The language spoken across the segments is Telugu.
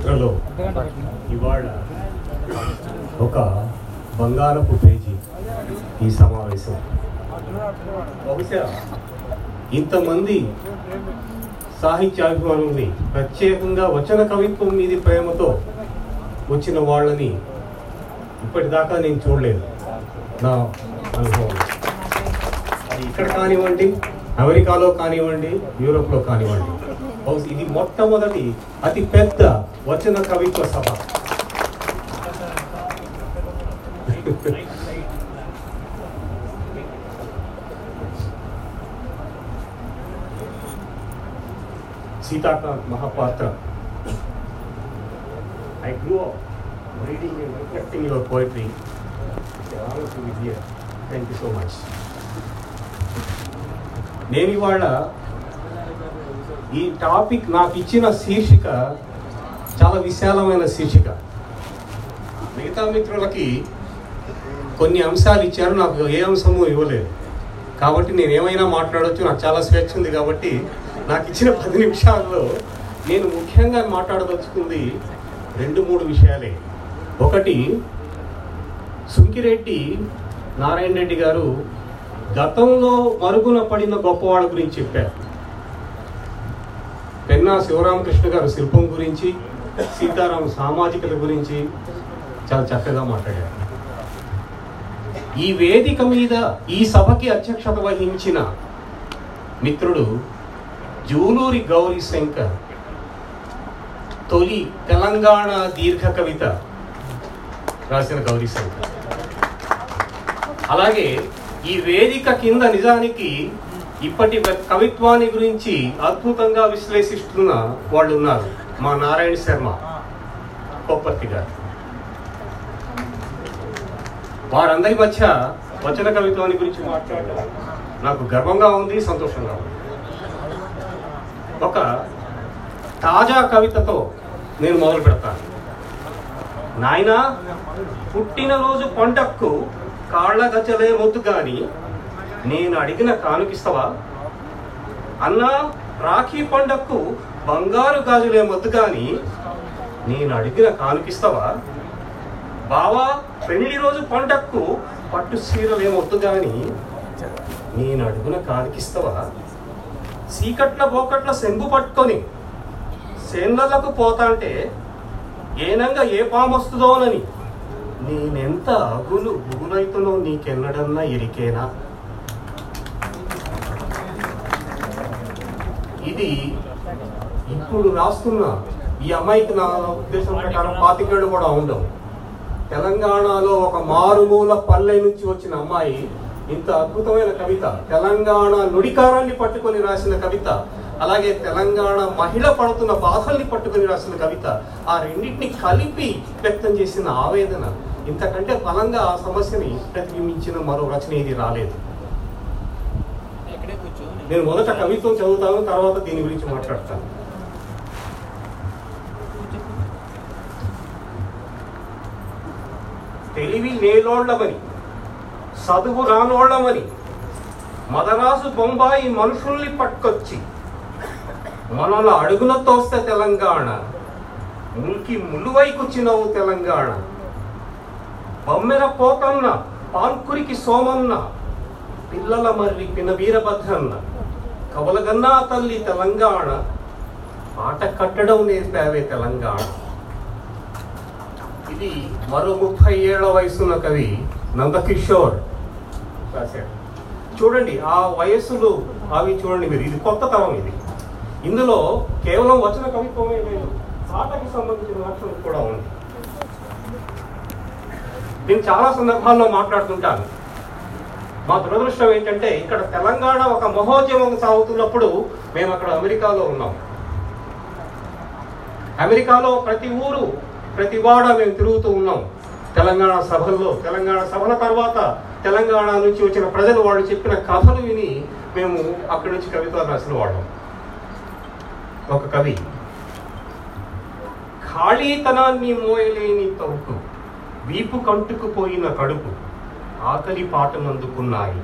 చరిత్రలో ఇవాళ ఒక బంగారపు పేజీ ఈ సమావేశం బహుశా ఇంతమంది సాహిత్యాభిమానుల్ని ప్రత్యేకంగా వచన కవిత్వం మీది ప్రేమతో వచ్చిన వాళ్ళని ఇప్పటిదాకా నేను చూడలేదు నా అనుభవం అది ఇక్కడ కానివ్వండి అమెరికాలో కానివ్వండి యూరోప్లో కానివ్వండి బహుశా ఇది మొట్టమొదటి అతి పెద్ద వచన కవిత్వ సభ Sitakant Mahapatra I grew up reading and reflecting your poetry thank you so much నేను ఇవాళ ఈ టాపిక్ నాకు ఇచ్చిన శీర్షిక చాలా విశాలమైన శీర్షిక మిగతా మిత్రులకి కొన్ని అంశాలు ఇచ్చారు నాకు ఏ అంశము ఇవ్వలేదు కాబట్టి నేను ఏమైనా మాట్లాడవచ్చు నాకు చాలా స్వేచ్ఛ ఉంది కాబట్టి నాకు ఇచ్చిన పది నిమిషాల్లో నేను ముఖ్యంగా మాట్లాడదలుచుకుంది రెండు మూడు విషయాలే ఒకటి సుంకిరెడ్డి నారాయణ రెడ్డి గారు గతంలో మరుగున పడిన గొప్పవాళ్ళ గురించి చెప్పారు పెన్నా శివరామకృష్ణ గారు శిల్పం గురించి సీతారాం సామాజికత గురించి చాలా చక్కగా మాట్లాడారు ఈ వేదిక మీద ఈ సభకి అధ్యక్షత వహించిన మిత్రుడు జూలూరి గౌరీ శంకర్ తొలి తెలంగాణ దీర్ఘ కవిత రాసిన గౌరీ శంకర్ అలాగే ఈ వేదిక కింద నిజానికి ఇప్పటి కవిత్వాన్ని గురించి అద్భుతంగా విశ్లేషిస్తున్న వాళ్ళు ఉన్నారు మా నారాయణ శర్మ కొప్పర్తి గారు వారందరి మధ్య వచన కవిత్వాన్ని గురించి మాట్లాడడం నాకు గర్వంగా ఉంది సంతోషంగా ఉంది ఒక తాజా కవితతో నేను మొదలు పెడతాను నాయన పుట్టినరోజు పండక్కు కాళ్ళ గచ్చలే మొద్దు గాని నేను అడిగిన కానుకిస్తావా అన్నా రాఖీ పండక్కు బంగారు గాజులే మొద్దు గాని నేను అడిగిన కానుకిస్తావా బావా పెళ్లి రోజు పండక్కు పట్టు సీరలే మొద్దు గాని నేను అడుగున కానుకిస్తావా చీకట్ల బోకట్ల సెంగు పట్టుకొని సేన్లకు పోతాంటే ఏనంగా ఏ పాము వస్తుందోనని నేనెంత అగులు గుగులైతునో నీకెన్నడన్నా ఎరికేనా ఇది ఇప్పుడు రాస్తున్న ఈ అమ్మాయికి నా ఉద్దేశం ప్రకారం పాతికేళ్ళు కూడా ఉండవు తెలంగాణలో ఒక మారుమూల పల్లె నుంచి వచ్చిన అమ్మాయి ఇంత అద్భుతమైన కవిత తెలంగాణ నుడికారాన్ని పట్టుకొని రాసిన కవిత అలాగే తెలంగాణ మహిళ పడుతున్న బాధల్ని పట్టుకొని రాసిన కవిత ఆ రెండింటిని కలిపి వ్యక్తం చేసిన ఆవేదన ఇంతకంటే బలంగా ఆ సమస్యని ప్రతిబింబించిన మరో రచన ఇది రాలేదు నేను మొదట కవిత్వం చదువుతాను తర్వాత దీని గురించి మాట్లాడతాను తెలివి నేలోళ్ళమని చదువు రానోళ్ళమని మదరాసు బొంబాయి మనుషుల్ని పట్టుకొచ్చి మనల అడుగున తోస్తే తెలంగాణ ముల్కి ములువైకొచ్చినవు తెలంగాణ బొమ్మెర పోతన్న పాల్కురికి సోమన్న పిల్లల మర్రి పిన వీరభద్రన్న కవలగన్నా తల్లి తెలంగాణ ఆట కట్టడం నేర్పావే తెలంగాణ ఇది మరో ముప్పై ఏళ్ల వయసున్న కవి నందకిషోర్ రాశాడు చూడండి ఆ వయస్సులు అవి చూడండి మీరు ఇది కొత్త తరం ఇది ఇందులో కేవలం వచన కవిత్వమే లేదు పాటకి సంబంధించిన లక్షణం కూడా ఉంది నేను చాలా సందర్భాల్లో మాట్లాడుతుంటాను మా దురదృష్టం ఏంటంటే ఇక్కడ తెలంగాణ ఒక మహోద్యమం సాగుతున్నప్పుడు మేము అక్కడ అమెరికాలో ఉన్నాం అమెరికాలో ప్రతి ఊరు ప్రతి వాడ మేము తిరుగుతూ ఉన్నాం తెలంగాణ సభల్లో తెలంగాణ సభల తర్వాత తెలంగాణ నుంచి వచ్చిన ప్రజలు వాళ్ళు చెప్పిన కథలు విని మేము అక్కడి నుంచి కవితలు రాసిన వాళ్ళం ఒక కవి ఖాళీతనాన్ని మోయలేని తవ్వుకు వీపు కంటుకుపోయిన కడుపు ఆకలి పాటనందుకున్నాయి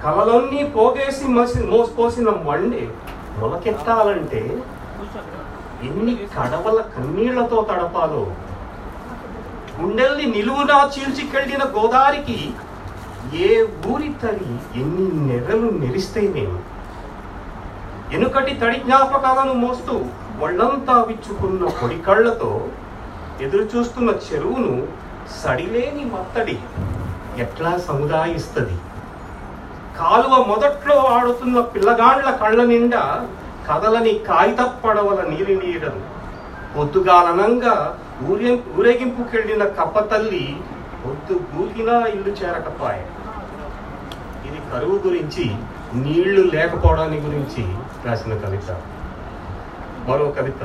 కలలన్నీ పోగేసి మసి మోసిపోసిన మండే మొలకెత్తాలంటే ఎన్ని కడవల కన్నీళ్లతో తడపాలో గుండెల్ని నిలువునా చీల్చికెళ్ళిన గోదారికి ఏ ఊరి తల్లి ఎన్ని నెర్రలు నెరిస్తే నేను ఎనుకటి తడి జ్ఞాపకాలను మోస్తూ ఒళ్ళంతా విచ్చుకున్న పొడి కళ్ళతో ఎదురు చూస్తున్న చెరువును సడిలేని మత్తడి ఎట్లా సముదాయిస్తుంది కాలువ మొదట్లో ఆడుతున్న పిల్లగాండ్ల కళ్ళ నిండా కదలని కాగిత పడవల నీలి నీడలు పొద్దుగాలనంగా ఊరే ఊరేగింపుకెళ్ళిన కప్ప తల్లి పొద్దు గూకినా ఇల్లు చేరకపాయ ఇది కరువు గురించి నీళ్లు లేకపోవడాన్ని గురించి రాసిన కవిత మరో కవిత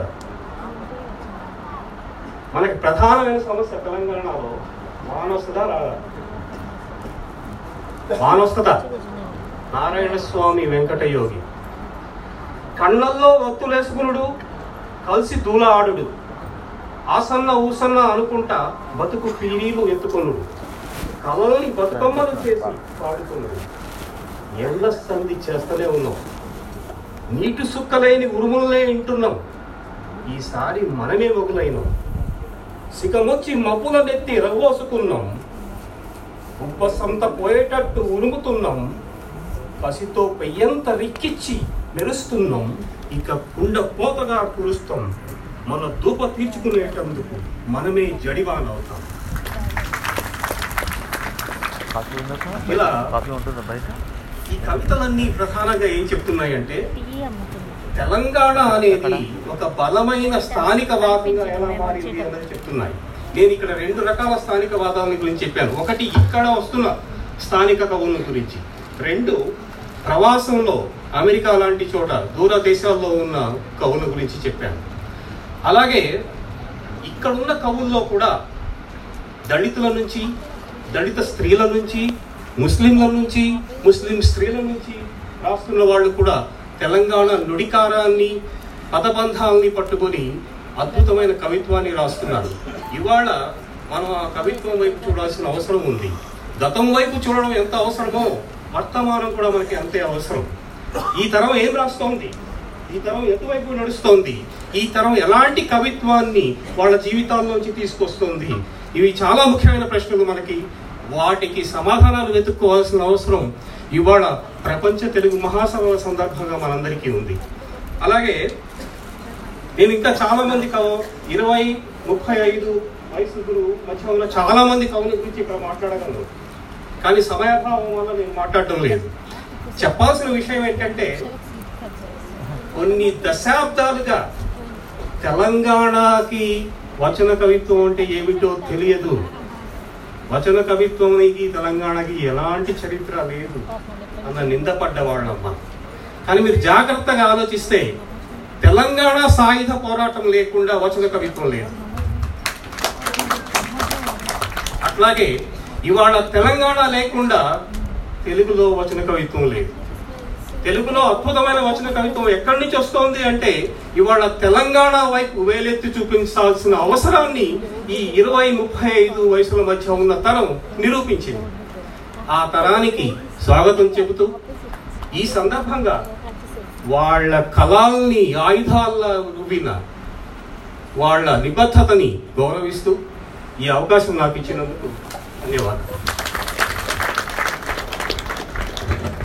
మనకి ప్రధానమైన సమస్య తెలంగాణలో వానొస్తుందా రాదా వానొస్తుందా నారాయణ స్వామి వెంకటయోగి కళ్ళల్లో ఒత్తులేసుకునుడు కలిసి దూల ఆడుడు ఆసన్న ఊసన్న అనుకుంటా బతుకు పీరీలు ఎత్తుకొనుడు కలల్ని బతుకమ్మలు చేసి పాడుకున్నాడు ఎండ సంధి చేస్తూనే ఉన్నాం నీటి సుక్కలేని ఉరుములనే వింటున్నాం ఈసారి మనమే మొగులైనాం సిగమొచ్చి మబ్బుల నెత్తి రవ్వోసుకున్నాం ఉబ్బసంత పోయేటట్టు ఉరుముతున్నాం కసితో పెయ్యంత రిక్కిచ్చి మెరుస్తున్నాం ఇక కుండ పోతగా కురుస్తాం మన దూప తీర్చుకునేటందుకు మనమే జడివానవుతాం కాఫీ ఉందా సార్ ఇలా కాఫీ ఉంటుందా బయట ఈ కవితలన్నీ ప్రధానంగా ఏం చెప్తున్నాయంటే టీ అమ్ముతుంది తెలంగాణ అనేది ఒక బలమైన స్థానికవాదంగా ఎలా మారింది అనేది చెప్తున్నాయి నేను ఇక్కడ రెండు రకాల స్థానికవాదాల గురించి చెప్పాను ఒకటి ఇక్కడ వస్తున్న స్థానిక కవుల గురించి రెండు ప్రవాసంలో అమెరికా లాంటి చోట దూర దేశాల్లో ఉన్న కవుల గురించి చెప్పాను అలాగే ఇక్కడున్న కవుల్లో కూడా దళితుల నుంచి దళిత స్త్రీల నుంచి ముస్లింల నుంచి ముస్లిం స్త్రీల నుంచి రాస్తున్న వాళ్ళు కూడా తెలంగాణ నుడికారాన్ని పదబంధాలని పట్టుకొని అద్భుతమైన కవిత్వాన్ని రాస్తున్నారు ఇవాళ మనం ఆ కవిత్వం వైపు చూడాల్సిన అవసరం ఉంది గతం వైపు చూడడం ఎంత అవసరమో వర్తమానం కూడా మనకి అంతే అవసరం ఈ తరం ఏం రాస్తోంది ఈ తరం ఎటువైపు నడుస్తోంది ఈ తరం ఎలాంటి కవిత్వాన్ని వాళ్ళ జీవితాల్లోంచి తీసుకొస్తుంది ఇవి చాలా ముఖ్యమైన ప్రశ్నలు మనకి వాటికి సమాధానాలు వెతుక్కోవాల్సిన అవసరం ఇవాళ ప్రపంచ తెలుగు మహాసభల సందర్భంగా మనందరికీ ఉంది అలాగే నేను ఇంకా చాలా మంది కవ ఇరవై ముప్పై ఐదు వయసులు మధ్య ఉన్న చాలా మంది కవుల గురించి ఇక్కడ మాట్లాడగలను కానీ సమయాభావం వల్ల నేను మాట్లాడటం లేదు చెప్పాల్సిన విషయం ఏంటంటే కొన్ని దశాబ్దాలుగా తెలంగాణకి వచన కవిత్వం అంటే ఏమిటో తెలియదు వచన కవిత్వానికి తెలంగాణకి ఎలాంటి చరిత్ర లేదు అన్న నిందపడ్డ వాళ్ళమ్మ కానీ మీరు జాగ్రత్తగా ఆలోచిస్తే తెలంగాణ సాయుధ పోరాటం లేకుండా వచన కవిత్వం లేదు అట్లాగే ఇవాళ తెలంగాణ లేకుండా తెలుగులో వచన కవిత్వం లేదు తెలుగులో అద్భుతమైన వచన కవిత్వం ఎక్కడి నుంచి వస్తోంది అంటే ఇవాళ తెలంగాణ వైపు వేలెత్తి చూపించాల్సిన అవసరాన్ని ఈ ఇరవై ముప్పై ఐదు వయసుల మధ్య ఉన్న తరం నిరూపించింది ఆ తరానికి స్వాగతం చెబుతూ ఈ సందర్భంగా వాళ్ళ కళల్ని ఆయుధాల రువిన వాళ్ళ నిబద్ధతని గౌరవిస్తూ ఈ అవకాశం నాకు ఇచ్చినందుకు ధన్యవాదాలు